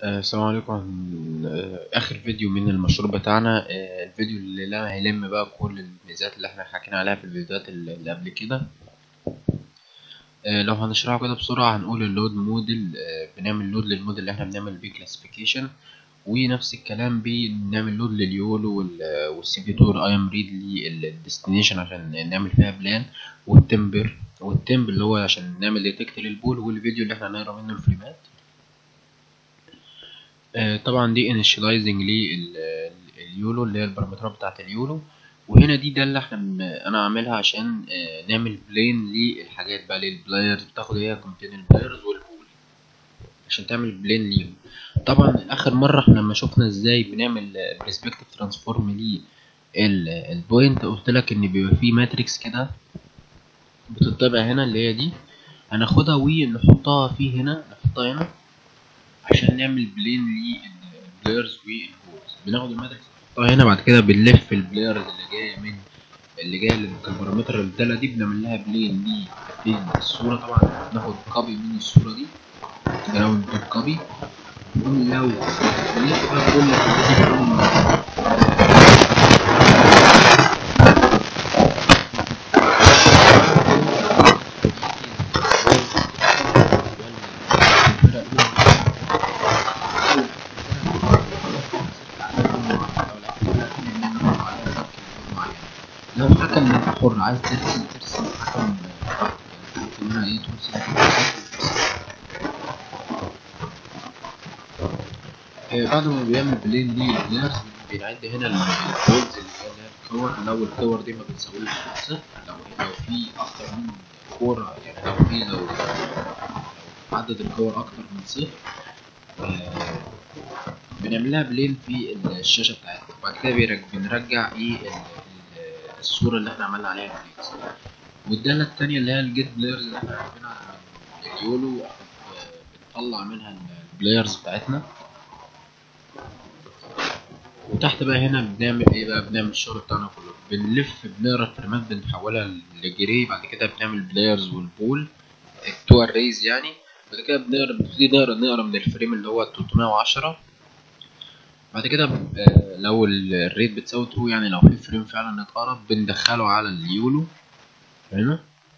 آه، السلام عليكم آه، آخر فيديو من المشروع بتاعنا آه، الفيديو اللي لا هيلم بقى كل الميزات اللي احنا حكينا عليها في الفيديوهات اللي اللي قبل كده آه، لو هنشرحه كده بسرعة هنقول اللود موديل آه، بنعمل لود للموديل اللي احنا بنعمل بيه كلاسيفيكيشن ونفس الكلام بنعمل لود لليولو والسي بي تور اي ام ريد للديستنيشن عشان نعمل فيها بلان والتمبر والتمب اللي هو عشان نعمل ديتكت للبول والفيديو اللي احنا هنقرا منه الفريمات آه، طبعا دي انيشاليزنج لليولو اللي هي البارامترات بتاعت اليولو وهنا دي ده اللي احنا بن- انا عاملها عشان آه، نعمل بلين للحاجات بقى للبلايرز بتاخد هي كونتين البلايرز والبول عشان تعمل بلين ليهم طبعا اخر مره احنا لما شفنا ازاي بنعمل برسبكتيف ترانسفورم للبوينت قلت لك ان بيبقى فيه ماتريكس كده بتطبع هنا اللي هي دي هناخدها ونحطها في هنا نحطها هنا عشان نعمل بلين للبلايرز والبولز بناخد الماتريكس نحطها هنا بعد كده بنلف البلايرز اللي جايه من اللي جايه البارامتر الداله دي بنعمل لها بلين للصوره طبعا ناخد كوبي من الصوره دي جراوند دوت كوبي ونقول لو نلف بقى كل الحاجات دي كلها. لو حكم انت حر عايز ترسم ترسم حكم براحتك يعني ممكن هنا ايه ترسم آه، بعد ما بيعمل بلين للبلايرز بنعد هنا البولز اللي هي اللي هي الكور لو الكور دي ما بتساويش صفر لو لو في اكتر من كورة يعني لو في لو لو عدد الكور اكتر من صفر آه، بنعملها بلين في الشاشة بتاعتنا وبعد كده بيرج- بنرجع ايه ال- ال- الصورة اللي احنا عملنا عليها بلينز والدالة التانية اللي هي الجيت بلايرز اللي احنا عارفينها من اليولو آه، بنطلع منها البلايرز بتاعتنا وتحت بقى هنا بنعمل ايه بقى بنعمل الشغل بتاعنا كله بنلف بنقرا الفريمات بنحولها لجري بعد كده بنعمل بلايرز والبول التو اريز يعني بعد كده بنقرا بنبتدي نقرا نقرا من الفريم اللي هو 310 بعد كده آه، لو ال- الريت بتساوي 2 يعني لو في فريم فعلا اتقرب بندخله على اليولو هنا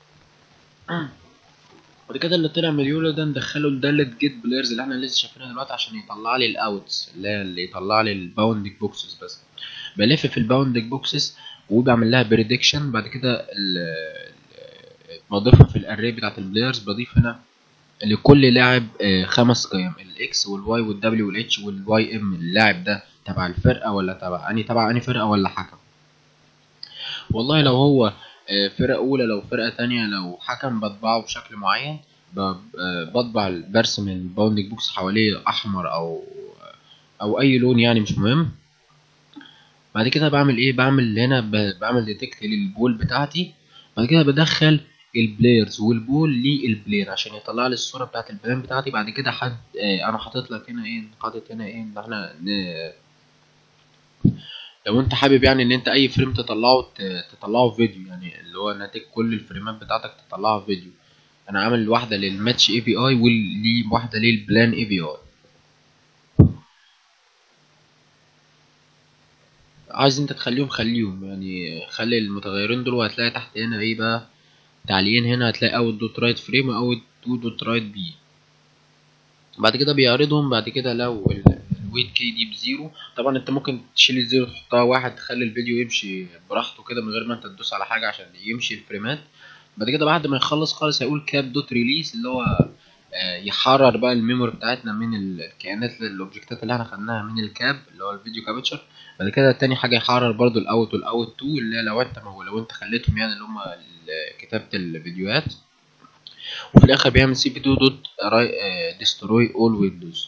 بعد كده اللي طلع من اليولو ده ندخله لدالة جيت بلايرز اللي احنا لسه شايفينها دلوقتي عشان يطلع لي الاوتس اللي هي اللي يطلع لي الباوندنج بوكسز بس بلف في الباوندنج بوكسز وبعمل لها بريدكشن بعد كده ال- ال- بضيفها في الاري بتاعت البلايرز بضيف هنا لكل لاعب آه، خمس قيم الاكس والواي والدبليو والاتش والواي ام اللاعب ده تبع الفرقه ولا تبع اني تبع اني فرقه ولا حكم والله لو هو آه، فرقه اولى لو فرقه تانية لو حكم بطبعه بشكل معين ب- آه، بطبع برسم الباوندنج بوكس حواليه احمر او او اي لون يعني مش مهم بعد كده بعمل ايه بعمل هنا ب- بعمل ديتكت للبول بتاعتي بعد كده بدخل البلايرز والبول للبلين عشان يطلع لي الصوره بتاعت البلان بتاعتي بعد كده حد آه انا حاطط لك هنا ايه حاطط هنا ايه ان احنا ن- لو انت حابب يعني ان انت اي فريم تطلعه ت- تطلعه فيديو يعني اللي هو ناتج كل الفريمات بتاعتك تطلعها فيديو انا عامل واحده للماتش اي بي اي وواحده للبلان اي بي اي عايز انت تخليهم خليهم يعني خلي المتغيرين دول وهتلاقي تحت هنا ايه بقى تعليقين هنا هتلاقي اوت دوت رايت فريم اوت تو دوت رايت بي بعد كده بيعرضهم بعد كده لو الويت كي دي بزيرو طبعا انت ممكن تشيل الزيرو تحطها واحد تخلي الفيديو يمشي براحته كده من غير ما انت تدوس على حاجه عشان يمشي الفريمات بعد كده بعد ما يخلص خالص هيقول كاب دوت ريليس اللي هو آه، يحرر بقى الميموري بتاعتنا من الكائنات الاوبجكتات اللي احنا خدناها من الكاب اللي هو الفيديو كابتشر بعد كده تاني حاجه يحرر برضو الاوت والاوت 2 اللي هي لو انت لو انت خليتهم يعني اللي هم كتابه الفيديوهات وفي الاخر بيعمل سي بي 2 دوت ديستروي اول ويندوز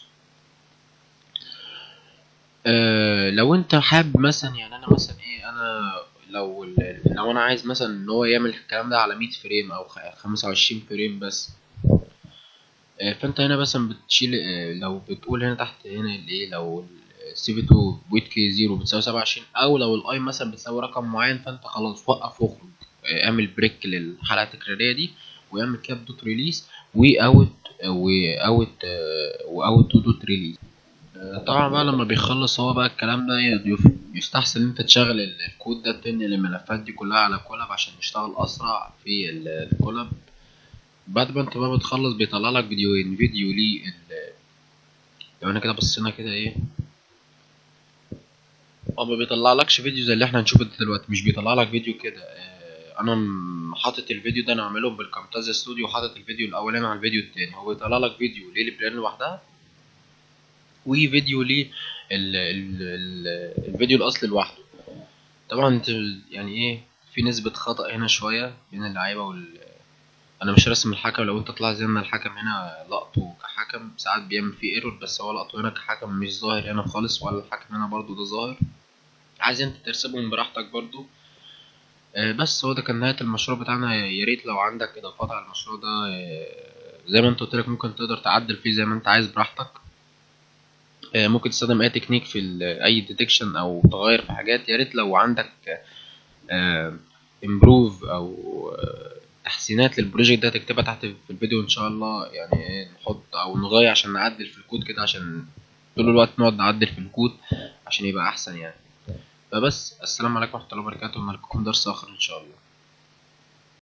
لو انت حابب مثلا يعني انا مثلا ايه انا لو ال- لو انا عايز مثلا ان هو يعمل الكلام ده على 100 فريم او خ- 25 فريم بس آه، فانت هنا مثلا بتشيل آه، لو بتقول هنا تحت هنا الايه لو السي في 2 ويت كي 0 بتساوي 27 او لو الاي مثلا بتساوي رقم معين فانت خلاص وقف واخرج آه، اعمل بريك للحلقه التكراريه دي واعمل كاب دوت ريليس واوت واوت واوت تو دوت ريليس آه، طبعا بقى لما بيخلص هو بقى الكلام ده يف- يستحسن ان انت تشغل ال- الكود ده تنقل الملفات دي كلها على كولاب عشان يشتغل اسرع في ال- الكولاب بعد ما انت بقى بتخلص بيطلع لك فيديوهين فيديو ليه ال- لو انا كده بصينا كده ايه هو ما بيطلعلكش فيديو زي اللي احنا هنشوفه ده دلوقتي مش بيطلع لك فيديو كده آه، انا م- حاطط الفيديو ده انا عامله بالكامتازيا ستوديو وحاطط الفيديو الاولاني على الفيديو التاني هو بيطلع لك فيديو ليه البلان لوحدها وفيديو ليه ال ال ال الفيديو الاصلي لوحده طبعا انت يعني ايه في نسبة خطأ هنا شوية بين اللعيبة وال انا مش راسم الحكم لو انت طلع زي ما الحكم هنا لقطه كحكم ساعات بيعمل فيه ايرور بس هو لقطه هنا كحكم مش ظاهر هنا خالص ولا الحكم هنا برضو ده ظاهر عايز انت ترسمهم براحتك برضو آه، بس هو ده كان نهاية المشروع بتاعنا يا ريت لو عندك اضافات على المشروع ده آه، زي ما انت قلت لك ممكن تقدر تعدل فيه زي ما انت عايز براحتك آه، ممكن تستخدم اي تكنيك في ال- اي ديتكشن او تغير في حاجات يا ريت لو عندك امبروف او آه، تحسينات للبروجكت ده تكتبها تحت في الفيديو ان شاء الله يعني إيه، نحط او نغير عشان نعدل في الكود كده عشان طول الوقت نقعد نعدل في الكود عشان يبقى احسن يعني فبس السلام عليكم ورحمه الله وبركاته ونلقاكم درس اخر ان شاء الله